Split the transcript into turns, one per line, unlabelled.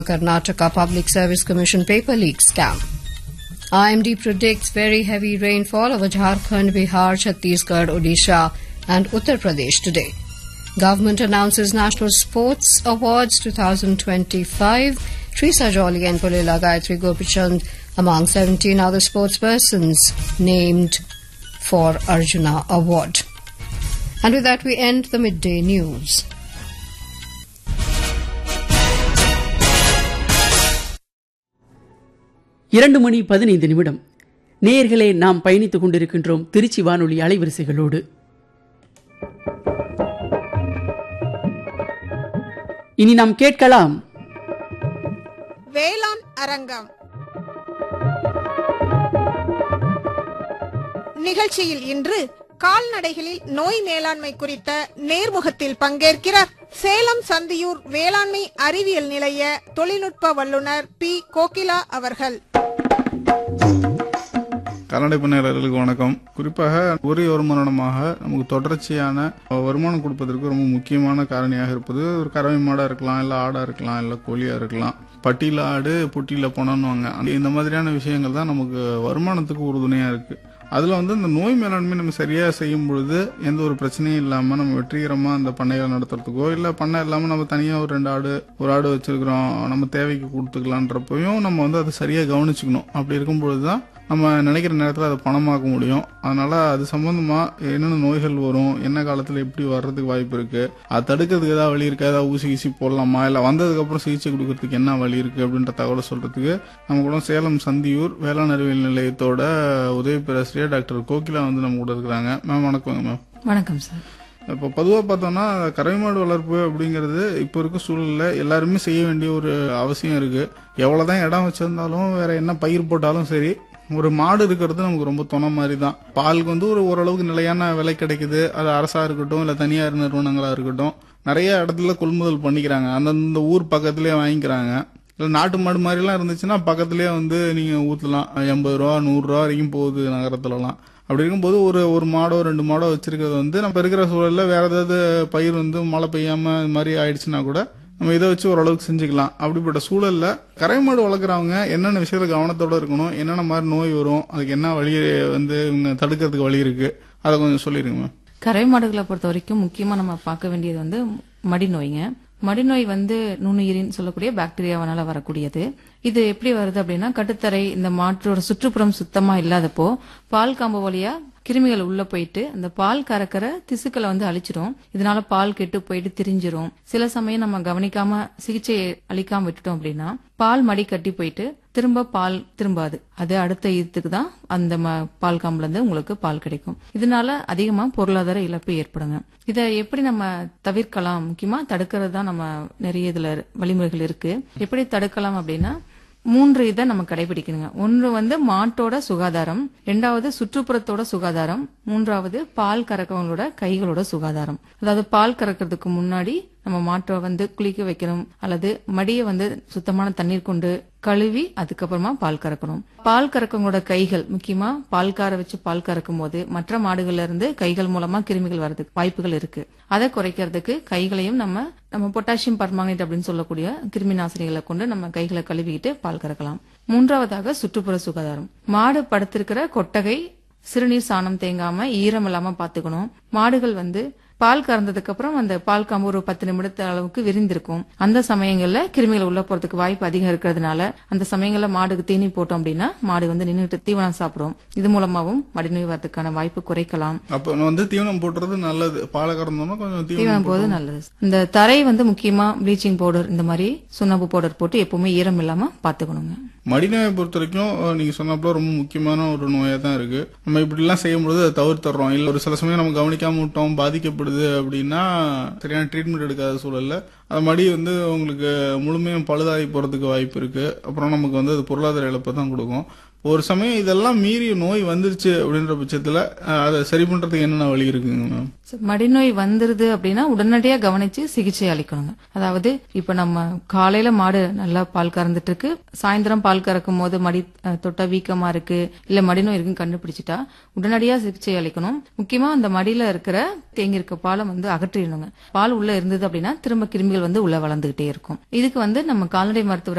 Karnataka Public Service Commission paper leak scam. IMD predicts very heavy rainfall over Jharkhand, Bihar, Chhattisgarh, Odisha, and Uttar Pradesh today. Government announces National Sports Awards 2025. Trisa Jolly and Pulila Gayatri Gopichand among 17 other sportspersons named for Arjuna Award. And with that, we end the midday news.
இரண்டு மணி பதினைந்து நிமிடம் நேயர்களே நாம் பயணித்துக் கொண்டிருக்கின்றோம் திருச்சி வானொலி அலைவரிசைகளோடு இனி நாம் கேட்கலாம்
வேளாண் அரங்கம் நிகழ்ச்சியில் இன்று கால்நடைகளில் நோய் மேலாண்மை குறித்த நேர்முகத்தில் பங்கேற்கிறார் சேலம் சந்தியூர் வேளாண்மை அறிவியல் நிலைய தொழில்நுட்ப வல்லுநர் பி கோகிலா அவர்கள்
கால்நடை பண்ணையாளர்களுக்கு வணக்கம் குறிப்பாக ஒரே வருமானமாக நமக்கு தொடர்ச்சியான வருமானம் கொடுப்பதற்கு ரொம்ப முக்கியமான காரணியாக இருப்பது ஒரு கறவை மாடா இருக்கலாம் இல்ல ஆடா இருக்கலாம் இல்ல கோழியா இருக்கலாம் பட்டியில ஆடு புட்டியில போனோன்னுவாங்க இந்த மாதிரியான விஷயங்கள் தான் நமக்கு வருமானத்துக்கு உறுதுணையா இருக்கு அதுல வந்து இந்த நோய் மேலாண்மை நம்ம சரியா செய்யும் பொழுது எந்த ஒரு பிரச்சனையும் இல்லாம நம்ம வெற்றிகரமா அந்த பண்ணைகளை நடத்துறதுக்கோ இல்ல பண்ணை இல்லாம நம்ம தனியா ஒரு ரெண்டு ஆடு ஒரு ஆடு வச்சிருக்கிறோம் நம்ம தேவைக்கு கொடுத்துக்கலான்றப்பையும் நம்ம வந்து அதை சரியா கவனிச்சுக்கணும் அப்படி இருக்கும் பொழுதுதான் நம்ம நினைக்கிற நேரத்தில் அதை பணமாக்க முடியும் அதனால அது சம்பந்தமா என்னென்ன நோய்கள் வரும் என்ன காலத்தில் எப்படி வர்றதுக்கு வாய்ப்பு இருக்கு அதை தடுக்கிறதுக்கு ஏதாவது வழி இருக்கா ஏதாவது ஊசி ஊசி போடலாமா இல்லை வந்ததுக்கு அப்புறம் சிகிச்சை கொடுக்கறதுக்கு என்ன வழி இருக்கு அப்படின்ற தகவலை சொல்றதுக்கு நம்ம கூட சேலம் சந்தியூர் வேளாண் அறிவியல் நிலையத்தோட உதவி பேராசிரியர் டாக்டர் கோகிலா வந்து நம்ம கூட இருக்கிறாங்க மேம் வணக்கங்க மேம்
வணக்கம் சார்
இப்போ பொதுவாக பார்த்தோம்னா கறவை மாடு வளர்ப்பு அப்படிங்கிறது இப்போ இருக்க சூழலில் எல்லாருமே செய்ய வேண்டிய ஒரு அவசியம் இருக்கு எவ்வளவுதான் இடம் வச்சிருந்தாலும் வேற என்ன பயிர் போட்டாலும் சரி ஒரு மாடு இருக்கிறது நமக்கு ரொம்ப துணை மாதிரி தான் பாலுக்கு வந்து ஒரு ஓரளவுக்கு நிலையான விலை கிடைக்குது அது அரசா இருக்கட்டும் இல்லை தனியார் நிறுவனங்களா இருக்கட்டும் நிறைய இடத்துல கொள்முதல் பண்ணிக்கிறாங்க அந்தந்த ஊர் பக்கத்துலேயே வாங்கிக்கிறாங்க இல்லை நாட்டு மாடு மாதிரிலாம் இருந்துச்சுன்னா பக்கத்துலேயே வந்து நீங்கள் ஊற்றலாம் எண்பது ரூபா நூறுரூவா வரைக்கும் போகுது நகரத்துலலாம் அப்படி இருக்கும்போது ஒரு ஒரு மாடோ ரெண்டு மாடோ வச்சிருக்கிறது வந்து நம்ம இருக்கிற சூழல்ல வேற ஏதாவது பயிர் வந்து மழை பெய்யாம இது மாதிரி ஆயிடுச்சுன்னா கூட நம்ம இதை வச்சு ஓரளவுக்கு செஞ்சுக்கலாம் அப்படிப்பட்ட சூழல்ல கரை மாடு வளர்க்குறவங்க என்னென்ன விஷயத்துல கவனத்தோட இருக்கணும் என்னென்ன மாதிரி நோய் வரும் அதுக்கு என்ன வழி வந்து இவங்க தடுக்கிறதுக்கு வழி இருக்கு அதை கொஞ்சம் சொல்லிருங்க மேம்
கரை மாடுகளை பொறுத்த வரைக்கும் முக்கியமா நம்ம பார்க்க வேண்டியது வந்து மடி நோய்ங்க மடிநோய் வந்து நுண்ணுயிரின்னு சொல்லக்கூடிய பாக்டீரியாவனால வரக்கூடியது இது எப்படி வருது அப்படின்னா கட்டுத்தரை இந்த மாற்றோட சுற்றுப்புறம் சுத்தமா இல்லாதப்போ பால் காம்பு வழியா கிருமிகள் உள்ள போயிட்டு அந்த பால் கறக்கிற திசுக்களை வந்து அழிச்சிரும் இதனால பால் கெட்டு போயிட்டு திரிஞ்சிரும் சில சமயம் நம்ம கவனிக்காம சிகிச்சை அளிக்காம விட்டுட்டோம் அப்படின்னா பால் மடி கட்டி போயிட்டு திரும்ப பால் திரும்பாது அது அடுத்த ஈத்துக்கு தான் அந்த ம- பால் காம்புல இருந்து உங்களுக்கு பால் கிடைக்கும் இதனால அதிகமா பொருளாதார இழப்பு ஏற்படுங்க இதை எப்படி நம்ம தவிர்க்கலாம் முக்கியமா தடுக்கிறது தான் நம்ம நிறைய இதுல வழிமுறைகள் இருக்கு எப்படி தடுக்கலாம் அப்படின்னா மூன்று இதை நம்ம கடைபிடிக்கணுங்க ஒன்று வந்து மாட்டோட சுகாதாரம் ரெண்டாவது சுற்றுப்புறத்தோட சுகாதாரம் மூன்றாவது பால் கறக்கவங்களோட கைகளோட சுகாதாரம் அதாவது பால் கறக்கிறதுக்கு முன்னாடி நம்ம மாட்டை வந்து குளிக்க வைக்கணும் அல்லது மடியை வந்து சுத்தமான தண்ணீர் கொண்டு கழுவி அதுக்கப்புறமா பால் கறக்கணும் பால் கறக்கவங்களோட கைகள் முக்கியமா பால் கார வச்சு பால் கறக்கும் போது மற்ற மாடுகள்ல இருந்து கைகள் மூலமா கிருமிகள் வர்றதுக்கு வாய்ப்புகள் இருக்கு அதை குறைக்கிறதுக்கு கைகளையும் நம்ம நம்ம பொட்டாசியம் பர்மாங்கனேட் அப்படின்னு சொல்லக்கூடிய கிருமி நாசினிகளை கொண்டு நம்ம கைகளை கழுவிக்கிட்டு பால் கறக்கலாம் மூன்றாவதாக சுற்றுப்புற சுகாதாரம் மாடு படுத்திருக்கிற கொட்டகை சிறுநீர் சாணம் தேங்காம ஈரம் இல்லாம பாத்துக்கணும் மாடுகள் வந்து பால் கறந்ததுக்கு அப்புறம் அந்த பால் காம்பு ஒரு பத்து நிமிடத்து அளவுக்கு விரிந்திருக்கும் அந்த சமயங்கள்ல கிருமிகள் உள்ள போறதுக்கு வாய்ப்பு அதிகம் இருக்கிறதுனால அந்த சமயங்கள்ல மாடுக்கு தீனி போட்டோம் அப்படின்னா மாடு வந்து நின்னுட்டு தீவனம் சாப்பிடும் இது மூலமாவும் மடிநோய் வரதுக்கான வாய்ப்பு குறைக்கலாம்
அப்போ வந்து தீவனம் போட்டுறது நல்லது பாலை கறந்தோம்னா கொஞ்சம்
தீவனம்
தீவனம்
போது நல்லது இந்த தரை வந்து முக்கியமா ப்ளீச்சிங் பவுடர் இந்த மாதிரி சுண்ணாம்பு பவுடர் போட்டு எப்பவுமே ஈரம் இல்லாம பாத்துக்கணுங்க
மடிநோயை பொறுத்த வரைக்கும் அஹ், நீங்க சொன்னப்போ ரொம்ப முக்கியமான ஒரு நோயா தான் இருக்கு நம்ம இப்படி எல்லாம் செய்யும்போது அதை தவிர்த்துறோம் இல்ல ஒரு சில சமயம் நம்ம கவனிக்காம விட்டோம் பாதிக்கப்படுது அப்படின்னா சரியான ட்ரீட்மெண்ட் எடுக்காத சூழல்ல அந்த மடி வந்து உங்களுக்கு முழுமையும் பழுதாகி போறதுக்கு வாய்ப்பு இருக்கு அப்புறம் நமக்கு வந்து அது பொருளாதார இழப்பை தான் கொடுக்கும் ஒரு சமயம் இதெல்லாம் மீறி நோய் வந்துருச்சு அப்படின்ற பட்சத்துல அஹ், அதை சரி பண்றதுக்கு என்னென்ன வழி இருக்குங்க மேம்
So, மடிநோய் வந்துருது அப்படின்னா உடனடியா கவனிச்சு சிகிச்சை அளிக்கணுங்க அதாவது இப்ப நம்ம காலையில மாடு நல்லா பால் கறந்துட்டு இருக்கு சாயந்தரம் பால் கறக்கும் போது மடி அஹ், தொட்டா வீக்கமா இருக்கு இல்ல மடிநோய் இருக்குன்னு கண்டுபிடிச்சிட்டா உடனடியா சிகிச்சை அளிக்கணும் முக்கியமா அந்த மடியில இருக்கிற தேங்கி இருக்க பாலை வந்து அகற்றிடணுங்க பால் உள்ள இருந்தது அப்படின்னா திரும்ப கிருமிகள் வந்து உள்ள வளர்ந்துகிட்டே இருக்கும் இதுக்கு வந்து நம்ம கால்நடை மருத்துவர்